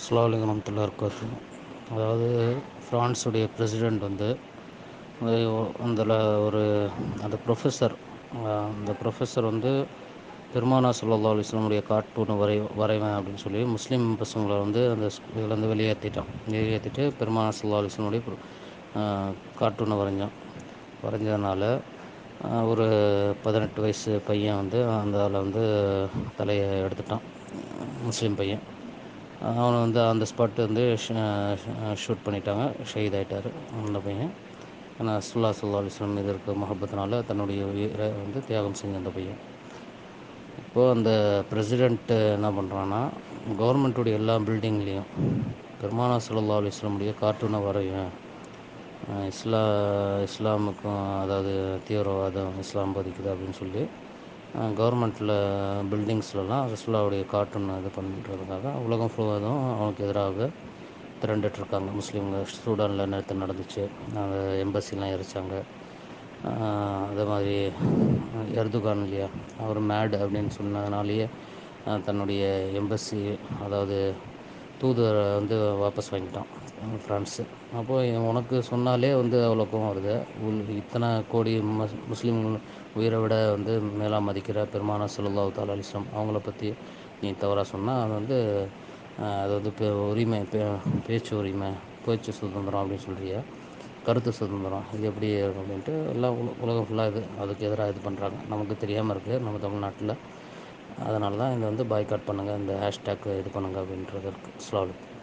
அஸ்ஸலாமு அலைக்கும் வரமத்துல்லாஹி வபரகாத்துஹு அதாவது ஃப்ரான்ஸுடைய பிரசிடெண்ட் வந்து அதில் ஒரு அந்த ப்ரொஃபஸர் அந்த ப்ரொஃபஸர் வந்து பெருமானா சல்லா அலிஸ்லமுடைய கார்ட்டூனை வரை வரைவேன் அப்படின்னு சொல்லி முஸ்லீம் பசங்களை வந்து அந்த இதுலேருந்து வெளியேற்றிட்டான் வெளியேற்றிட்டு பெருமானா சல்லா அலிஸ்லமுடைய கார்ட்டூனை வரைஞ்சான் வரைஞ்சதுனால ஒரு பதினெட்டு வயசு பையன் வந்து அந்த அதில் வந்து தலையை எடுத்துட்டான் முஸ்லீம் பையன் அவனை வந்து அந்த ஸ்பாட்டு வந்து ஷூட் பண்ணிட்டாங்க ஷஹீத் ஆகிட்டார் அந்த பையன் ஆனால் சுல்லா சுல்லா அலிஸ்லாம் மீது இருக்க மஹபத்தினால தன்னுடைய உயிரை வந்து தியாகம் செஞ்ச அந்த பையன் இப்போது அந்த பிரசிடெண்ட்டு என்ன பண்ணுறான்னா கவர்மெண்ட்டுடைய எல்லா பில்டிங்லேயும் பெருமானா சல்லா அலிஸ்லமுடைய கார்ட்டூனை வரைவேன் இஸ்லா இஸ்லாமுக்கும் அதாவது தீவிரவாதம் இஸ்லாம் பாதிக்குது அப்படின்னு சொல்லி கவர்மெண்ட்டில் பில்டிங்ஸ்லலாம் ரசுல்லாவுடைய கார்ட்டூன் இது பண்ணுறதுக்காக உலகம் ஃபுல்லாதும் அவனுக்கு எதிராக திரண்டுட்ருக்காங்க முஸ்லீம்கள் சூடானில் நேரத்தில் நடந்துச்சு அந்த எம்பசிலாம் எரிச்சாங்க அதே மாதிரி எர்துகான் இல்லையா அவர் மேட் அப்படின்னு சொன்னதுனாலேயே தன்னுடைய எம்பசி அதாவது தூதுவரை வந்து வாபஸ் வாங்கிட்டான் ஃப்ரான்ஸு அப்போது உனக்கு சொன்னாலே வந்து அவ்வளோ கோவம் வருது இத்தனை கோடி மஸ் முஸ்லீம் உயிரை விட வந்து மேலாக மதிக்கிற பெருமானா சல்லா தால் அலிஸ்லாம் அவங்கள பற்றி நீ தவறாக சொன்னால் அது வந்து அது வந்து இப்போ உரிமை பேச்சு உரிமை பேச்சு சுதந்திரம் அப்படின்னு சொல்கிறிய கருத்து சுதந்திரம் இது எப்படி அப்படின்ட்டு எல்லாம் உலகம் ஃபுல்லாக இது அதுக்கு எதிராக இது பண்ணுறாங்க நமக்கு தெரியாமல் இருக்குது நம்ம தமிழ்நாட்டில் அதனால தான் இதை வந்து பாய்காட் பண்ணுங்கள் இந்த ஹேஷ்டேக் இது பண்ணுங்கள் அப்படின்றது இருக்குது ஸ்லாலு